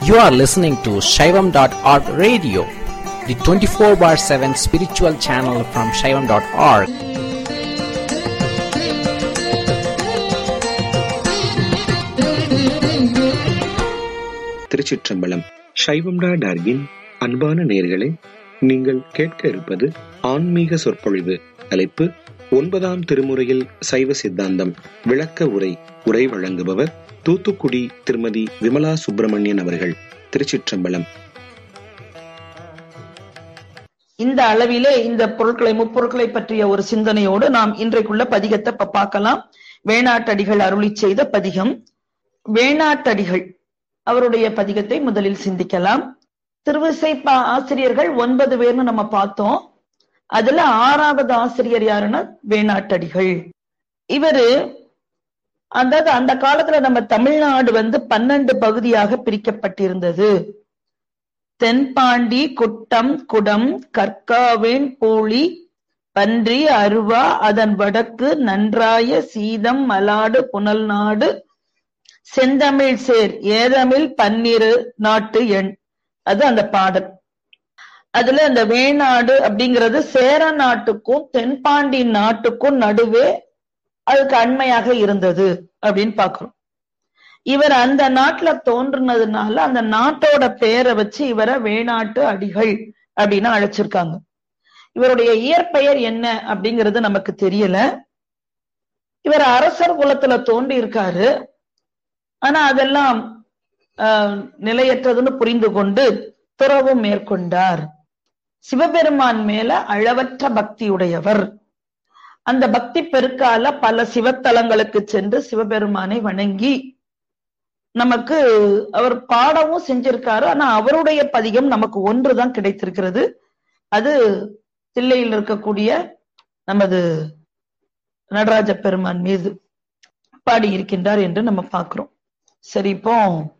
You are listening to Shaivam.org radio, the 24 bar 7 spiritual channel from Shaivam.org. திருச்சிற்றம்பலம் சைவம்டா டார்கின் அன்பான நேர்களே நீங்கள் கேட்க இருப்பது ஆன்மீக சொற்பொழிவு தலைப்பு ஒன்பதாம் திருமுறையில் சைவ சித்தாந்தம் விளக்க உரை உரை வழங்குபவர் தூத்துக்குடி திருமதி விமலா சுப்பிரமணியன் அவர்கள் திருச்சிற்றம்பலம் இந்த அளவிலே இந்த பொருட்களை முப்பொருட்களை பற்றிய ஒரு சிந்தனையோடு நாம் இன்றைக்குள்ள பதிகத்தை இப்ப பார்க்கலாம் வேணாட்டடிகள் அருளி செய்த பதிகம் வேணாட்டடிகள் அவருடைய பதிகத்தை முதலில் சிந்திக்கலாம் திருவிசை பா- ஆசிரியர்கள் ஒன்பது பேர்னு நம்ம பார்த்தோம் அதுல ஆறாவது ஆசிரியர் யாருன்னா வேணாட்டடிகள் இவரு அதாவது அந்த காலத்துல நம்ம தமிழ்நாடு வந்து பன்னெண்டு பகுதியாக பிரிக்கப்பட்டிருந்தது தென்பாண்டி குட்டம் குடம் கற்காவேன் பூளி பன்றி அருவா அதன் வடக்கு நன்றாய சீதம் மலாடு புனல் நாடு செந்தமிழ் சேர் ஏதமிழ் பன்னிரு நாட்டு எண் அது அந்த பாடல் அதுல அந்த வேணாடு அப்படிங்கிறது சேர நாட்டுக்கும் தென்பாண்டி நாட்டுக்கும் நடுவே அதுக்கு அண்மையாக இருந்தது அப்படின்னு பாக்குறோம் இவர் அந்த நாட்டுல தோன்றுனதுனால அந்த நாட்டோட பேரை வச்சு இவரை வேணாட்டு அடிகள் அப்படின்னு அழைச்சிருக்காங்க இவருடைய இயற்பெயர் என்ன அப்படிங்கிறது நமக்கு தெரியல இவர் அரசர் குலத்துல தோன்றி இருக்காரு ஆனா அதெல்லாம் ஆஹ், நிலையற்றதுன்னு புரிந்து கொண்டு துறவும் மேற்கொண்டார் சிவபெருமான் மேல அளவற்ற பக்தியுடையவர் அந்த பக்தி பெருக்கால பல சிவத்தலங்களுக்கு சென்று சிவபெருமானை வணங்கி நமக்கு அவர் பாடவும் செஞ்சிருக்காரு ஆனா அவருடைய பதிகம் நமக்கு ஒன்றுதான் கிடைத்திருக்கிறது அது தில்லையில் இருக்கக்கூடிய நமது நடராஜ பெருமான் மீது பாடி இருக்கின்றார் என்று நம்ம பார்க்கிறோம் சரி இப்போ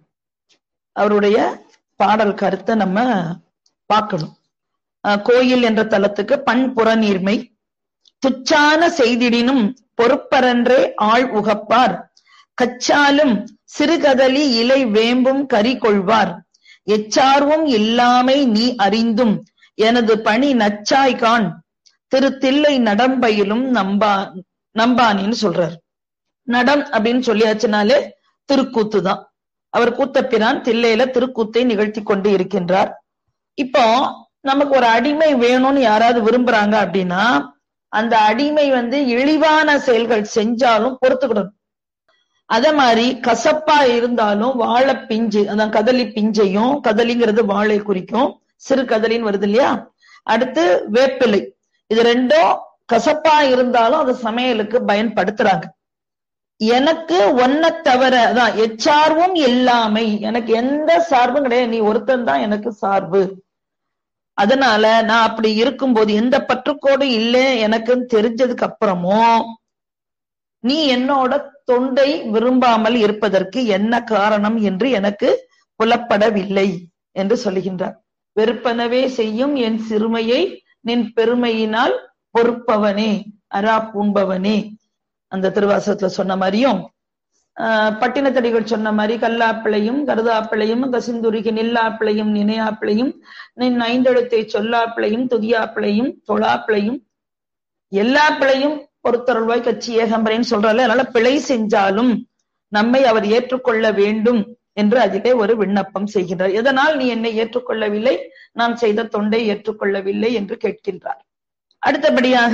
அவருடைய பாடல் கருத்தை நம்ம பார்க்கணும் அஹ் கோயில் என்ற தலத்துக்கு பண்புற நீர்மை துச்சான செய்திடினும் பொறுப்பரன்றே ஆள் உகப்பார் கச்சாலும் சிறுகதலி இலை வேம்பும் கரி கொள்வார் எச்சார்வும் இல்லாமை நீ அறிந்தும் எனது பணி நச்சாய்கான் திரு தில்லை நடம்பயிலும் நம்பா நம்பானின்னு சொல்றார் நடம் அப்படின்னு சொல்லியாச்சுனாலே திருக்கூத்து தான் அவர் கூத்தப்பிரான் தில்லையில திருக்கூத்தை நிகழ்த்தி கொண்டு இருக்கின்றார் இப்போ நமக்கு ஒரு அடிமை வேணும்னு யாராவது விரும்புறாங்க அப்படின்னா அந்த அடிமை வந்து இழிவான செயல்கள் செஞ்சாலும் பொறுத்துக்கிடணும் அதே மாதிரி கசப்பா இருந்தாலும் வாழை பிஞ்சு அதான் கதலி பிஞ்சையும் கதலிங்கிறது வாழை குறிக்கும் சிறு கதலின்னு வருது இல்லையா அடுத்து வேப்பிலை இது ரெண்டும் கசப்பா இருந்தாலும் அது சமையலுக்கு பயன்படுத்துறாங்க எனக்கு ஒன்ன தவிர அதான் எச்சார்வும் இல்லாமை எனக்கு எந்த சார்பும் கிடையாது நீ ஒருத்தன் தான் எனக்கு சார்பு அதனால நான் அப்படி இருக்கும்போது எந்த பற்றுக்கோடு இல்லை எனக்குன்னு தெரிஞ்சதுக்கு அப்புறமும் நீ என்னோட தொண்டை விரும்பாமல் இருப்பதற்கு என்ன காரணம் என்று எனக்கு புலப்படவில்லை என்று சொல்லுகின்றார் வெறுப்பனவே செய்யும் என் சிறுமையை நின் பெருமையினால் பொறுப்பவனே அரா பூண்பவனே அந்த திருவாசகத்துல சொன்ன மாதிரியும் ஆஹ் பட்டினத்தடிகள் சொன்ன மாதிரி கல்லாப்பிளையும் கருதாப்பிளையும் கசிந்துருகி நில்லாப்பிளையும் நினையாப்பிளையும் நின் ஐந்தெழுத்தை சொல்லாப்பிளையும் துதியாப்பிளையும் தொழாப்பிளையும் எல்லா பிழையும் பொறுத்தருள்வாய் கட்சி ஏகம்பரேன்னு சொல்றாரு அதனால பிழை செஞ்சாலும் நம்மை அவர் ஏற்றுக்கொள்ள வேண்டும் என்று அதிலே ஒரு விண்ணப்பம் செய்கின்றார் எதனால் நீ என்னை ஏற்றுக்கொள்ளவில்லை நான் செய்த தொண்டை ஏற்றுக்கொள்ளவில்லை என்று கேட்கின்றார் அடுத்தபடியாக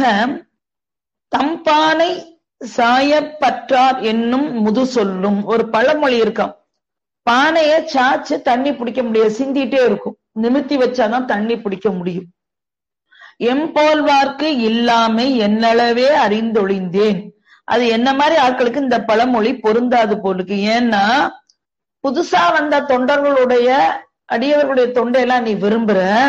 தம்பானை சாயப்பற்றார் என்னும் முது சொல்லும் ஒரு பழமொழி இருக்காம் பானைய சாச்சு தண்ணி பிடிக்க முடியாது சிந்திட்டே இருக்கும் நிமித்தி வச்சாதான் தண்ணி பிடிக்க முடியும் எம்போல்வார்க்கு இல்லாமை என்னளவே அறிந்தொழிந்தேன் அது என்ன மாதிரி ஆட்களுக்கு இந்த பழமொழி பொருந்தாது போலுக்கு ஏன்னா புதுசா வந்த தொண்டர்களுடைய அடியவர்களுடைய தொண்டையெல்லாம் நீ விரும்புற